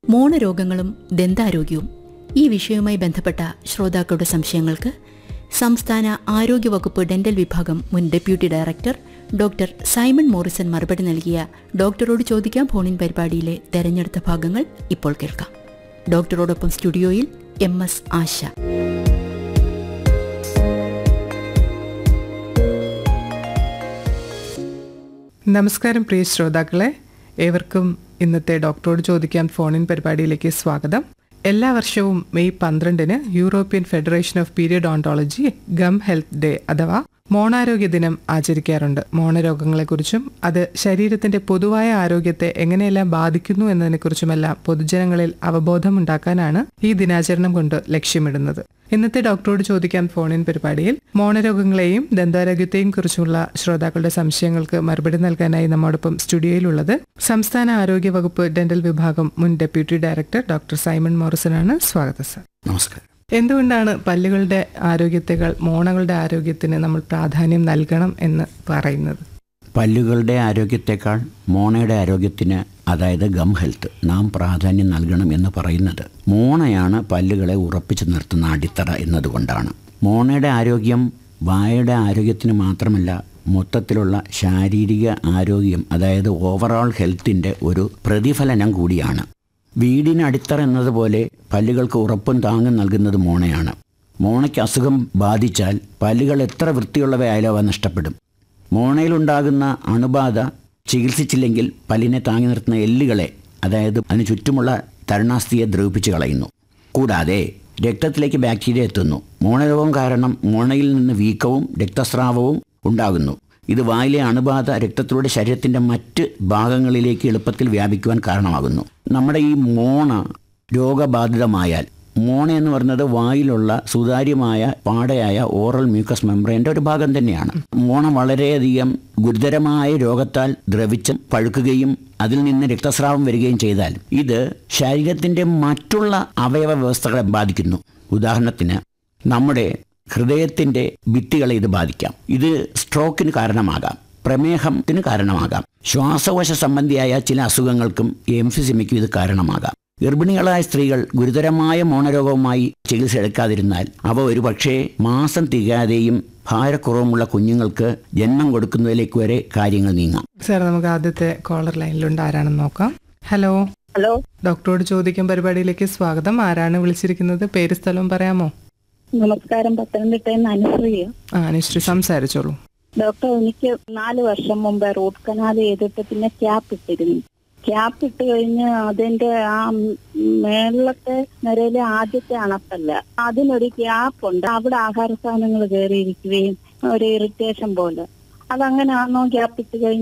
മോണരോഗങ്ങളും ദന്താരോഗ്യവും ഈ വിഷയവുമായി ബന്ധപ്പെട്ട ശ്രോതാക്കളുടെ സംശയങ്ങൾക്ക് സംസ്ഥാന ആരോഗ്യവകുപ്പ് ഡെന്റൽ വിഭാഗം മുൻ deputy director doctor Simon Morrison മറുപടി നൽകിയ ഡോക്ടറോട് ചോദിക്കാം ഫോണിൻ പരിപാടിയിലെ തെരഞ്ഞെടുത്ത ഭാഗങ്ങൾ ഇപ്പോൾ കേൾക്കാം ഡോക്ടറോടൊപ്പം സ്റ്റുഡിയോയിൽ എം എസ് ആശ നമസ്കാരം പ്രിയ ശ്രോതാക്കളെ ഏവർക്കും ഇന്നത്തെ ഡോക്ടറോട് ചോദിക്കാൻ ഫോണിൻ പരിപാടിയിലേക്ക് സ്വാഗതം എല്ലാ വർഷവും മെയ് പന്ത്രണ്ടിന് European Federation of periodontology gum health day അഥവാ മോണാരോഗ്യ ദിനം ആചരിക്കാറുണ്ട് മോണരോഗങ്ങളെക്കുറിച്ചും അത് ശരീരത്തിന്റെ പൊതുവായ ആരോഗ്യത്തെ എങ്ങനെയെല്ലാം ബാധിക്കുന്നു എന്നതിനെക്കുറിച്ചുമെല്ലാം പൊതുജനങ്ങളിൽ അവബോധമുണ്ടാക്കാനാണ് ഈ ദിനാചരണം കൊണ്ട് ലക്ഷ്യമിടുന്നത് ഇന്നത്തെ ഡോക്ടറോട് ചോദിക്കാൻ ഫോണിൻ പരിപാടിയിൽ മോണരോഗങ്ങളെയും ദന്താരോഗ്യത്തെയും കുറിച്ചുള്ള ശ്രോതാക്കളുടെ സംശയങ്ങൾക്ക് മറുപടി നൽകാനായി നമ്മോടൊപ്പം സ്റ്റുഡിയോയിലുള്ളത് സംസ്ഥാന ആരോഗ്യ വകുപ്പ് ഡെന്റൽ വിഭാഗം മുൻ ഡെപ്യൂട്ടി ഡയറക്ടർ ഡോക്ടർ സൈമൺ മോറിസനാണ് സ്വാഗതം സർ നമസ്കാരം എന്തുകൊണ്ടാണ് പല്ലുകളുടെ ആരോഗ്യത്തെക്കാൾ മോണകളുടെ ആരോഗ്യത്തിന് നമ്മൾ പ്രാധാന്യം നൽകണം എന്ന് പറയുന്നത് പല്ലുകളുടെ ആരോഗ്യത്തെക്കാൾ മോണയുടെ ആരോഗ്യത്തിന് അതായത് ഗം ഹെൽത്ത് നാം പ്രാധാന്യം നൽകണം എന്ന് പറയുന്നത് മോണയാണ് പല്ലുകളെ ഉറപ്പിച്ചു നിർത്തുന്ന അടിത്തറ എന്നതുകൊണ്ടാണ് മോണയുടെ ആരോഗ്യം വായയുടെ ആരോഗ്യത്തിന് മാത്രമല്ല മൊത്തത്തിലുള്ള ശാരീരിക ആരോഗ്യം അതായത് ഓവറോൾ ഹെൽത്തിൻ്റെ ഒരു പ്രതിഫലനം കൂടിയാണ് വീടിന് അടിത്തറ എന്നതുപോലെ പല്ലുകൾക്ക് ഉറപ്പും താങ്ങും നൽകുന്നത് മോണയാണ് മോണയ്ക്ക് അസുഖം ബാധിച്ചാൽ പല്ലുകൾ എത്ര വൃത്തിയുള്ളവയായാലും അവ നഷ്ടപ്പെടും മോണയിലുണ്ടാകുന്ന അണുബാധ ചികിത്സിച്ചില്ലെങ്കിൽ പല്ലിനെ താങ്ങി നിർത്തുന്ന എല്ലുകളെ അതായത് അതിന് ചുറ്റുമുള്ള തരുണാസ്ഥിയെ ദ്രവിപ്പിച്ച് കളയുന്നു കൂടാതെ രക്തത്തിലേക്ക് ബാക്ടീരിയ എത്തുന്നു മോണരോഗം കാരണം മോണയിൽ നിന്ന് വീക്കവും രക്തസ്രാവവും ഉണ്ടാകുന്നു ഇത് വായിലെ അണുബാധ രക്തത്തിലൂടെ ശരീരത്തിൻ്റെ മറ്റ് ഭാഗങ്ങളിലേക്ക് എളുപ്പത്തിൽ വ്യാപിക്കുവാൻ കാരണമാകുന്നു നമ്മുടെ ഈ മോണ രോഗബാധിതമായാൽ മോണ എന്ന് പറയുന്നത് വായിലുള്ള സുതാര്യമായ പാടയായ ഓറൽ മ്യൂക്കസ് മെംബ്രെയിൻ്റെ ഒരു ഭാഗം തന്നെയാണ് മോണ വളരെയധികം ഗുരുതരമായ രോഗത്താൽ ദ്രവിച്ച് പഴുക്കുകയും അതിൽ നിന്ന് രക്തസ്രാവം വരികയും ചെയ്താൽ ഇത് ശരീരത്തിൻ്റെ മറ്റുള്ള അവയവ വ്യവസ്ഥകളെ ബാധിക്കുന്നു ഉദാഹരണത്തിന് നമ്മുടെ ഹൃദയത്തിൻ്റെ ഭിത്തികളെ ഇത് ബാധിക്കാം ഇത് സ്ട്രോക്കിന് കാരണമാകാം പ്രമേഹത്തിന് കാരണമാകാം ശ്വാസകോശ സംബന്ധിയായ ചില അസുഖങ്ങൾക്കും എംഫിസിമയ്ക്കും ഇത് കാരണമാകാം ഗർഭിണികളായ സ്ത്രീകൾ ഗുരുതരമായ മോണരോഗവുമായി ചികിത്സ എടുക്കാതിരുന്നാൽ അവ ഒരുപക്ഷേ മാസം തികയാതെയും ഭാരക്കുറവുമുള്ള കുഞ്ഞുങ്ങൾക്ക് ജന്മം കൊടുക്കുന്നതിലേക്ക് വരെ കാര്യങ്ങൾ നീങ്ങാം സാർ നമുക്ക് ആദ്യത്തെ കോളർ ലൈനിലുണ്ട് ആരാണെന്ന് നോക്കാം ഹലോ ഹലോ ഡോക്ടറോട് ചോദിക്കാൻ പരിപാടിയിലേക്ക് സ്വാഗതം ആരാണ് വിളിച്ചിരിക്കുന്നത് പേര് സ്ഥലവും പറയാമോ നമസ്കാരം പത്തനംതിട്ടയിൽ നിന്ന് അനുശ്രീയ ആ അനിശ്ചി സംസാരിച്ചോളൂ ഡോക്ടർ എനിക്ക് നാല് വർഷം മുമ്പ് റൂട്ട് കനാൽ ചെയ്തിട്ട് പിന്നെ ക്യാപ്പ് ഇട്ടിരുന്നു ക്യാപ്പ് ഇട്ട് കഴിഞ്ഞ് അതിന്റെ ആ മേളത്തെ നിരയിലെ ആദ്യത്തെ അണപ്പല്ല അതിനൊരു ഗ്യാപ്പ് ഉണ്ട് അവിടെ ആഹാര സാധനങ്ങൾ കയറിയിരിക്കുകയും ഒരു ഇറിറ്റേഷൻ പോലെ അതങ്ങനെയാണോ ഗ്യാപ്പ് ഇട്ട് കഴിഞ്ഞ്